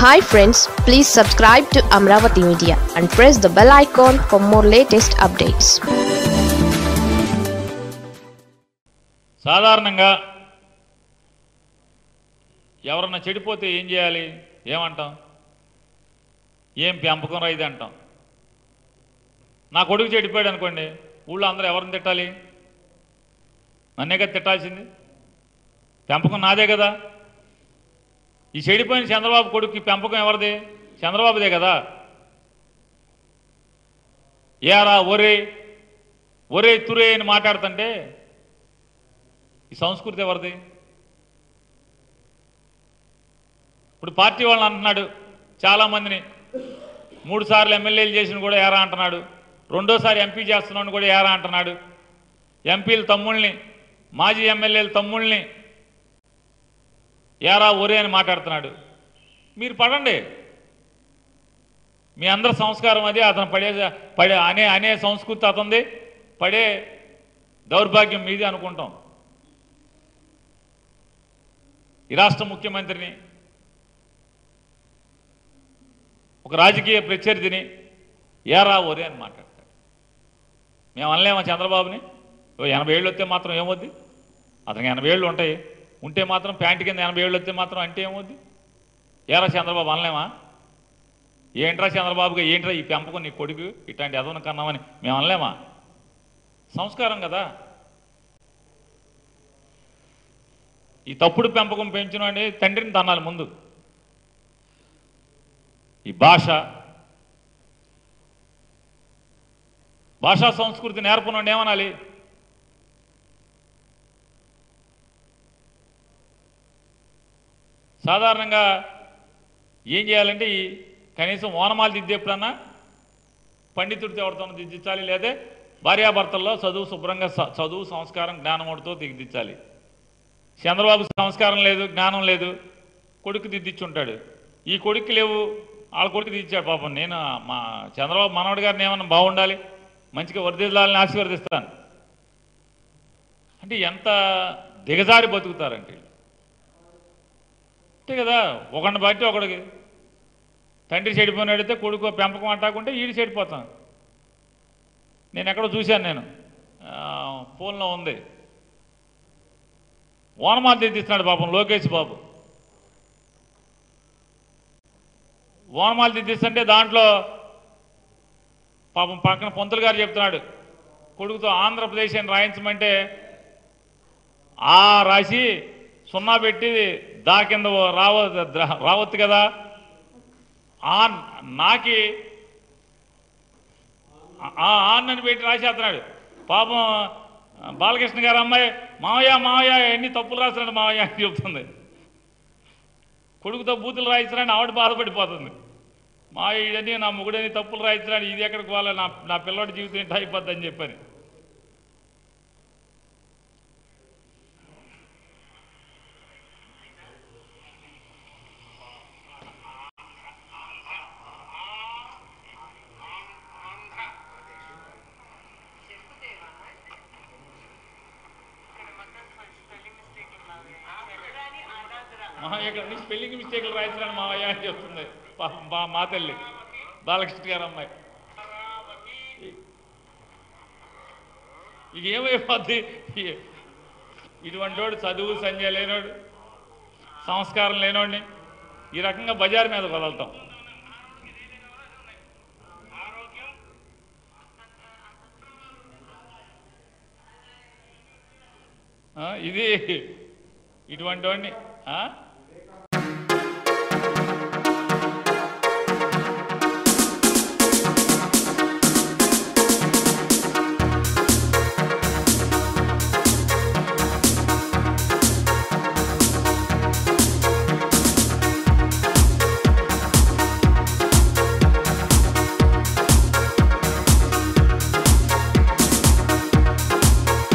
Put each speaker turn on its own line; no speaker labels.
Hi friends please subscribe to Amaravati media and press the bell icon for more latest updates
సాధారణంగా ఎవరన్నా చెడిపోతే ఏం చేయాలి ఏమంటాం ఏం పెంపకం రైదు అంటాం నా కొడుకు చెడిపోయాడు అనుకోండి ఊళ్ళో అందరూ ఎవరిని తిట్టాలి నన్నే కదా తిట్టాల్సింది పెంపకం నాదే కదా ఈ చెడిపోయిన చంద్రబాబు కొడుకు పెంపకం ఎవరిది చంద్రబాబుదే కదా ఏరా ఒరే ఒరే తురే అని మాట్లాడుతుంటే ఈ సంస్కృతి ఎవరిది ఇప్పుడు పార్టీ వాళ్ళని అంటున్నాడు చాలామందిని మూడు సార్లు ఎమ్మెల్యేలు చేసిన కూడా ఏరా అంటున్నాడు రెండోసారి ఎంపీ చేస్తున్నాను కూడా ఏరా అంటున్నాడు ఎంపీల తమ్ముళ్ళని మాజీ ఎమ్మెల్యేల తమ్ముళ్ళని ఏరా ఒరే అని మాట్లాడుతున్నాడు మీరు పడండి మీ అందరి సంస్కారం అది అతను పడే పడే అనే అనే సంస్కృతి అతనిది పడే దౌర్భాగ్యం మీది అనుకుంటాం ఈ రాష్ట్ర ముఖ్యమంత్రిని ఒక రాజకీయ ప్రత్యర్థిని ఏరా ఒరే అని మాట్లాడతాడు మేము అనలేమా చంద్రబాబుని ఓ ఎనభై ఏళ్ళు వస్తే మాత్రం ఏమవుద్ది అతనికి ఎనభై ఏళ్ళు ఉంటాయి ఉంటే మాత్రం ప్యాంటు కింద ఎనభై ఏళ్ళు వస్తే మాత్రం అంటే ఏమవుద్ది ఏరా చంద్రబాబు అనలేమా ఏంట్రా చంద్రబాబుగా ఏంట్రా ఈ పెంపకం నీ కొడుకు ఇట్లాంటి ఎదవను కన్నామని మేము అనలేమా సంస్కారం కదా ఈ తప్పుడు పెంపకం పెంచిన తండ్రిని తన్నాలి ముందు ఈ భాష భాషా సంస్కృతి నేర్పనండి ఏమనాలి సాధారణంగా ఏం చేయాలంటే ఈ కనీసం ఓనమాలు దిద్దేప్పుడన్నా పండితుడితో ఎవరితోనో దిద్దించాలి లేదా భార్యాభర్తల్లో చదువు శుభ్రంగా స- చదువు సంస్కారం జ్ఞానముడితో దిద్దించాలి చంద్రబాబు సంస్కారం లేదు జ్ఞానం లేదు కొడుకు దిద్దిచ్చుంటాడు ఈ కొడుకు లేవు వాళ్ళ కొడుకు దిద్దిచ్చాడు పాపం నేను మా చంద్రబాబు మనవడి గారిని ఏమన్నా బాగుండాలి మంచిగా వర్దిల్లాలని ఆశీర్వదిస్తాను అంటే ఎంత దిగజారి బతుకుతారంటే వీళ్ళు. అంతే కదా ఒకడిని బట్టి ఒకడికి తండ్రి చెడిపోయినాడితే కొడుకు పెంపకం అంటాకుంటే ఈడు చెడిపోతాం నేను ఎక్కడో చూశాను నేను ఆ, ఫోన్లో ఉంది ఓనమాలు దిద్దిస్తున్నాడు పాపం లోకేష్ బాబు ఓనమాలు దిద్దిస్తుంటే దాంట్లో పాపం పక్కన పొంతులు గారు చెప్తున్నాడు కొడుకుతో ఆంధ్రప్రదేశ్ అని రాయించమంటే ఆ రాసి సున్నా పెట్టి దా కింద రావ రావద్దు కదా ఆ నాకి ఆ ఆన్నని పెట్టి రాసేస్తున్నాడు పాపం బాలకృష్ణ గారు అమ్మాయి మావయ్య మావయ్య ఎన్ని తప్పులు రాస్తున్నాడు మావయ్య అని చెప్తుంది కొడుకుతో బూతులు రాయించడానికి ఆవిడ బాధపడిపోతుంది మావయ్య ఇదని నా మొగుడని తప్పులు రాయించడానికి ఇది ఎక్కడికి పోవాలి నా నా పిల్లవాడి జీవితం ఇంత అయిపోద్ది అని చెప్పని మావయ్య ఇక్కడ నుంచి స్పెల్లింగ్ మిస్టేక్లు రాయించడానికి మావయ్య అని చెప్తుంది పాపం మా మా తల్లి బాలకృష్ణ గారు అమ్మాయి ఇక ఏమైపోద్ది ఈ- ఇటువంటి వాడు చదువు సంజయ్ లేనోడు సంస్కారం లేనోడిని ఈ రకంగా బజార్ మీద వదలతాం ఆ, ఇది ఇటువంటి వాడిని ఆ?